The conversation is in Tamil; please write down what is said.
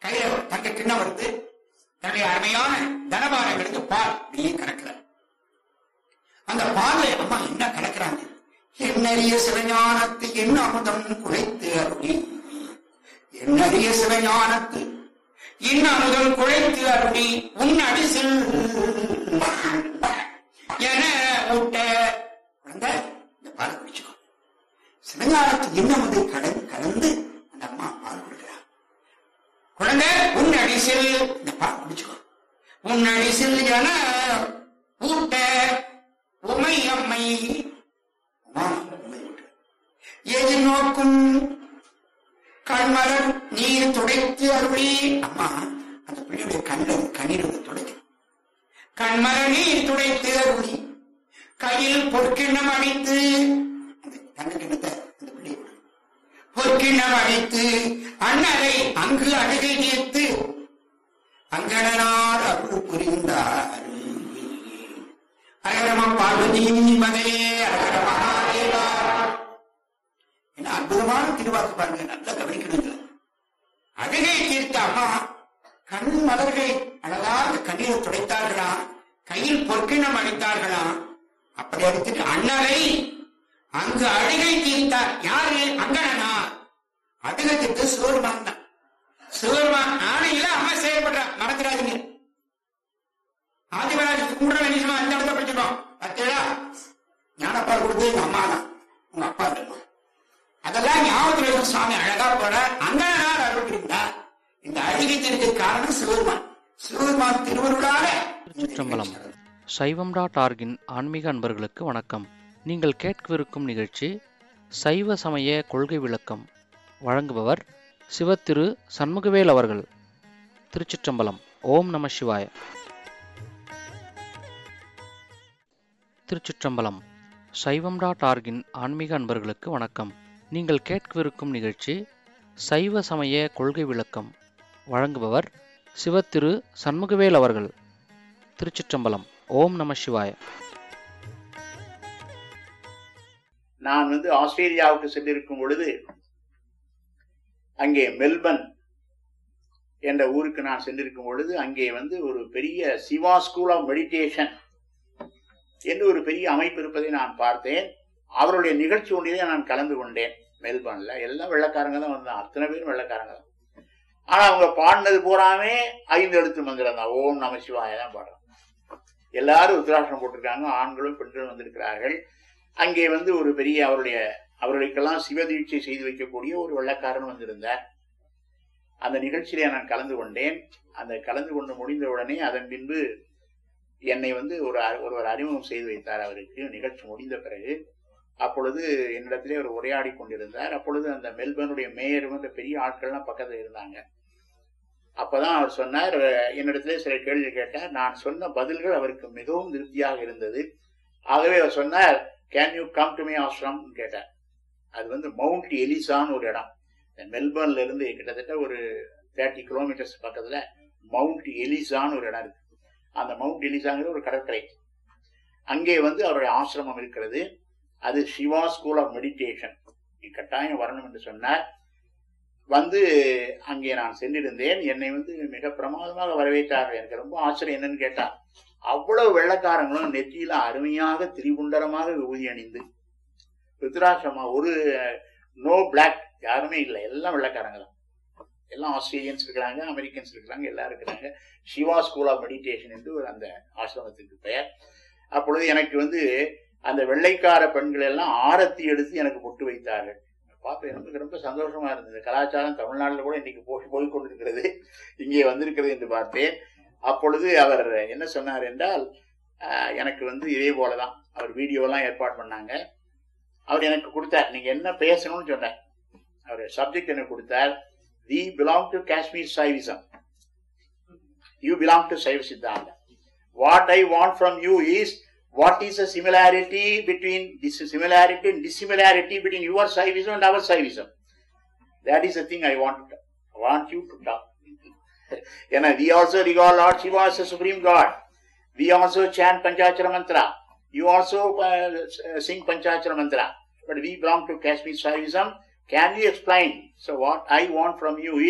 கையில தங்க கிண்ணம் வருது தன்னுடைய அருமையான தனபாரம் எடுத்து பால் அப்படியே கறக்குறார் அந்த பால்ல அம்மா என்ன கலக்குறாங்க என்னறிய சிவஞானத்து என்ன அமுதம் குழைத்து அருளி என்னறிய சிவஞானத்து இன்ன அமுதம் குழைத்து அருளி உன் அடிசில் என ஊட்ட குழந்தை இந்த பால் குடிச்சுக்கோ சிவஞானத்து என்ன அமுதை கலந்து கலந்து அந்த அம்மா பால் கொடுக்கிறார் குழந்தை உன் அடிசில் இந்த பால் குடிச்சுக்கோ உன் அடிசில் என ஊட்ட உமை அம்மை எது நோக்கும் கண்மலர் நீர் துடைத்து அருளி அம்மா அந்த பிள்ளையுடைய கண்ணில் கண்ணீர் துடைக்கும் கண்மலர் நீர் துடைத்து அருளி கையில் பொற்கிண்ணம் அடித்து அந்த தங்க கிண்ணத்தை அந்த பிள்ளை பொற்கிண்ணம் அடித்து அண்ணலை அங்கு அழுகை தீர்த்து அங்கனார் அருள் புரிந்தார் அழகரமா பார்வதி மதையே அழகர மகாதேவா என்ன அற்புதமான திருவாக்கு பாருங்க நல்லா கவனிக்கணுங்க அழகை தீர்த்த அம்மா கண் மலர்கள் அழகாக கண்ணீரை துடைத்தார்களா கையில் பொற்கிணம் அடித்தார்களா அப்படி அடித்துட்டு அண்ணலை அங்கு அழுகை தீர்த்தார் யாரு அங்கனா அழுகை தீர்த்து சிவருமான் தான் சிவருமான் ஆணையில அம்மா செயல்படுறா மறந்துடாதீங்க ஆதிவராஜ் கும்பிட வேண்டியமா அந்த இடத்த படிச்சிடும் பத்தேடா ஞானப்பா கொடுத்து எங்க அம்மா தான் உங்க அப்பா இல்லைம்மா அதெல்லாம் ஞாபகத்தில் இருக்கும் சுவாமி அழகா போற அங்க நாள் அருள் இருந்தார் இந்த அழுகத்திற்கு காரணம் சிவருமான் சிவருமான் திருவருளால சிற்றம்பலம் சைவம் டாட் ஆர்கின் ஆன்மீக அன்பர்களுக்கு வணக்கம் நீங்கள் கேட்கவிருக்கும் நிகழ்ச்சி சைவ சமய கொள்கை விளக்கம் வழங்குபவர் சிவத்திரு சண்முகவேல் அவர்கள் திருச்சிற்றம்பலம் ஓம் நம சிவாய திருச்சிற்றம்பலம் சைவம் டாட் ஆர்கின் ஆன்மீக அன்பர்களுக்கு வணக்கம் நீங்கள் கேட்கவிருக்கும் நிகழ்ச்சி சைவ சமய கொள்கை விளக்கம் வழங்குபவர் சிவத்திரு சண்முகவேல் அவர்கள் திருச்சிற்றம்பலம் ஓம் நம சிவாய நான் வந்து ஆஸ்திரேலியாவுக்கு சென்றிருக்கும் பொழுது அங்கே மெல்பர்ன் என்ற ஊருக்கு நான் சென்றிருக்கும் பொழுது அங்கே வந்து ஒரு பெரிய சிவா ஸ்கூல் ஆஃப் மெடிடேஷன் என்று ஒரு பெரிய அமைப்பு இருப்பதை நான் பார்த்தேன் அவருடைய நிகழ்ச்சி ஒன்றிலே நான் கலந்து கொண்டேன் மெல்பர்ன்ல எல்லாம் வெள்ளக்காரங்க தான் வந்தாங்க அத்தனை பேரும் வெள்ளக்காரங்க தான் ஆனா அவங்க பாடினது பூராமே ஐந்து எழுத்து மந்திரம் தான் ஓம் நம சிவாய தான் பாடுறாங்க எல்லாரும் உத்தராசனம் போட்டிருக்காங்க ஆண்களும் பெண்களும் வந்திருக்கிறார்கள் அங்கே வந்து ஒரு பெரிய அவருடைய அவர்களுக்கெல்லாம் சிவதீட்சை செய்து வைக்கக்கூடிய ஒரு வெள்ளக்காரன் வந்திருந்தார் அந்த நிகழ்ச்சியிலே நான் கலந்து கொண்டேன் அந்த கலந்து கொண்டு முடிந்த உடனே அதன் பின்பு என்னை வந்து ஒரு அ- ஒருவர் அறிமுகம் செய்து வைத்தார் அவருக்கு நிகழ்ச்சி முடிந்த பிறகு அப்பொழுது என்னிடத்திலே அவர் உரையாடி கொண்டிருந்தார் அப்பொழுது அந்த மெல்பர்னுடைய மேயர் வந்து பெரிய ஆட்கள்லாம் பக்கத்துல இருந்தாங்க அப்பதான் அவர் சொன்னார் அஹ், என்னிடத்திலே சில கேள்வி கேட்டார் நான் சொன்ன பதில்கள் அவருக்கு மிகவும் திருப்தியாக இருந்தது ஆகவே அவர் சொன்னார் can you come to my ashram கேட்டார் அது வந்து மவுண்ட் எலிசான்னு ஒரு இடம் இந்த மெல்பர்ன்ல இருந்து கிட்டத்தட்ட ஒரு தேர்ட்டி கிலோமீட்டர்ஸ் பக்கத்துல மவுண்ட் எலிசான்னு ஒரு இடம் இருக்கு அந்த மவுண்ட் எலிசாங்கிற ஒரு கடற்கரை அங்கே வந்து அவருடைய ஆசிரமம் இருக்கிறது அது சிவா ஸ்கூல் ஆஃப் மெடிடேஷன் நீ கட்டாயம் வரணும் என்று சொன்னார் வந்து அங்கே நான் சென்றிருந்தேன் என்னை வந்து மிக பிரமாதமாக வரவேற்றார்கள் எனக்கு ரொம்ப ஆச்சரியம் என்னன்னு கேட்டா அவ்வளவு வெள்ளக்காரங்களும் நெற்றியில அருமையாக திரிபுண்டரமாக விபூதி அணிந்து ருத்ராட்சமா ஒரு நோ பிளாக் யாருமே இல்லை எல்லாம் வெள்ளக்காரங்க தான் எல்லாம் ஆஸ்திரேலியன்ஸ் இருக்கிறாங்க அமெரிக்கன்ஸ் இருக்கிறாங்க எல்லாம் இருக்கிறாங்க சிவா ஸ்கூல் ஆஃப் மெடிடேஷன் என்று ஒரு அந்த ஆசிரமத்துக்கு பெயர் அப்பொழுது எனக்கு வந்து அந்த வெள்ளைக்கார பெண்கள் எல்லாம் ஆரத்தி எடுத்து எனக்கு பொட்டு வைத்தார்கள் பார்ப்ப எனக்கு ரொம்ப சந்தோஷமா இருந்தது கலாச்சாரம் தமிழ்நாட்டில் கூட இன்னைக்கு போய் போய் கொண்டிருக்கிறது இங்கே வந்திருக்கிறது என்று பார்த்தேன் அப்பொழுது அவர் என்ன சொன்னார் என்றால் ஆஹ், எனக்கு வந்து இதே போலதான் அவர் வீடியோலாம் ஏற்பாடு பண்ணாங்க அவர் எனக்கு கொடுத்தார் நீங்க என்ன பேசணும்னு சொன்னார் அவர் சப்ஜெக்ட் எனக்கு கொடுத்தார் we belong to Kashmir Shaivism you belong to Shaiva Siddhanta what I want from you is what is the similarity between this similarity and dissimilarity between your Saivism and our Saivism? That is the thing I want to I want you to talk. you know, we also regard Lord Shiva as a supreme God. We also chant Panchachara mantra. You also uh, sing Panchachara mantra. But we belong to Kashmir Saivism. Can you explain? So what I want from you